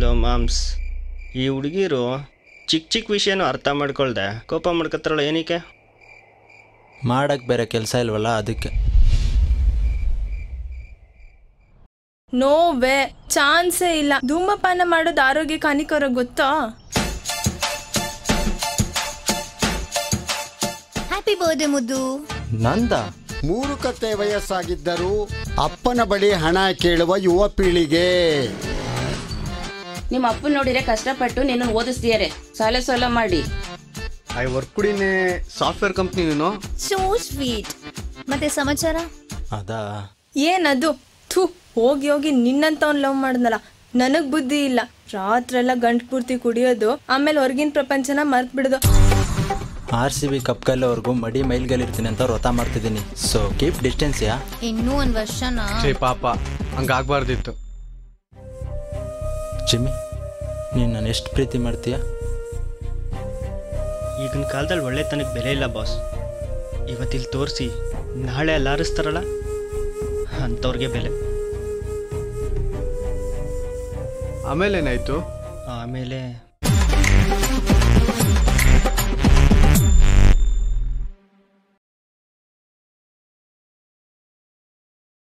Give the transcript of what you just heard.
ಅಯ್ಯೋ ಮಾಮ್ಸ್ ಈ ಹುಡುಗಿರು ಚಿಕ್ಕ ಚಿಕ್ಕ ವಿಷಯನೂ ಅರ್ಥ ಮಾಡ್ಕೊಳ್ದೆ ಕೋಪ ಮಾಡ್ಕೊತಾರಲ್ಲ ಏನಕ್ಕೆ ಮಾಡಕ್ಕೆ ಬೇರೆ ಕೆಲಸ ಇಲ್ವಲ್ಲ ಅದಕ್ಕೆ ನೋ ವೇ ಚಾನ್ಸೇ ಇಲ್ಲ ಧೂಮಪಾನ ಮಾಡೋದು ಆರೋಗ್ಯಕ್ಕೆ ಹಾನಿಕರ ಗೊತ್ತಾ ಹ್ಯಾಪಿ ಬರ್ಡೇ ಮುದ್ದು ನಂದ ಮೂರುಕತೆ ವಯಸ್ಸಾಗಿದ್ದರೂ ಅಪ್ಪನ ಬಳಿ ಹಣ ಕೇಳುವ ಯುವ ಪೀಳಿಗೆ ನಿಮ್ಮ ಅಪ್ಪನ ನೋಡಿದ್ರೆ ಕಷ್ಟಪಟ್ಟು ನಿನ್ನ ಓದಿಸ್ತಿದ್ದಾರೆ ಸಾಲ ಸಾಲ ಮಾಡಿ ಐ ವರ್ಕ್ ಕುಡಿನೇ ಸಾಫ್ಟ್ವೇರ್ ಕಂಪ್ನಿ ನೀನು ಸೋ ಸ್ವೀಟ್ ಮತ್ತೆ ಸಮಾಚಾರ ಅದಾ ಏನದು ಥೂ ಹೋಗಿ ಹೋಗಿ ನಿನ್ನಂತವ್ನು ಲವ್ ಮಾಡ್ದಲ್ಲ ನನಗ್ ಬುದ್ಧಿ ಇಲ್ಲ ರಾತ್ರೆಲ್ಲ ಗಂಟು ಪೂರ್ತಿ ಕುಡಿಯೋದು ಆಮೇಲೆ ಹೊರಗಿನ ಪ್ರಪಂಚನ ಮರ್ತ್ ಬಿಡೋದು ಆರ್ ಸಿ ಬಿ ಕಪ್ ಗೆಲ್ಲೋವರೆಗೂ ಮಡಿ ಮೈಲ್ಗಲ್ಲಿರ್ತೀನಿ ಅಂತ ವ್ರತ ಮಾಡ್ತಿದ್ದೀನಿ ಸೊ ಕೀಪ್ ಡಿಸ್ಟೆನ್ಸ್ ಯಾ ಇನ್ನೂ ಒಂದ್ ವರ್ಷನಾ ಛೇ ಪಾಪ ಹಂಗಾಗ್ಬಾರ್ದಿತ್ತು ಜಿಮ್ಮಿ ನೀನು ನಾನು ಎಷ್ಟು ಪ್ರೀತಿ ಮಾಡ್ತೀಯಾ ಈಗಿನ ಕಾಲದಲ್ಲಿ ಒಳ್ಳೆತನಕ್ಕೆ ಬೆಲೆ ಇಲ್ಲ ಬಾಸ್ ಇವತ್ತಿಲ್ಲಿ ತೋರಿಸಿ ನಾಳೆ ಅಲ್ಲಿ ಆರಿಸ್ತಾರಲ್ಲ ಅಂಥವ್ರಿಗೆ ಬೆಲೆ ಆಮೇಲೆ ಏನಾಯ್ತು ಆಮೇಲೆ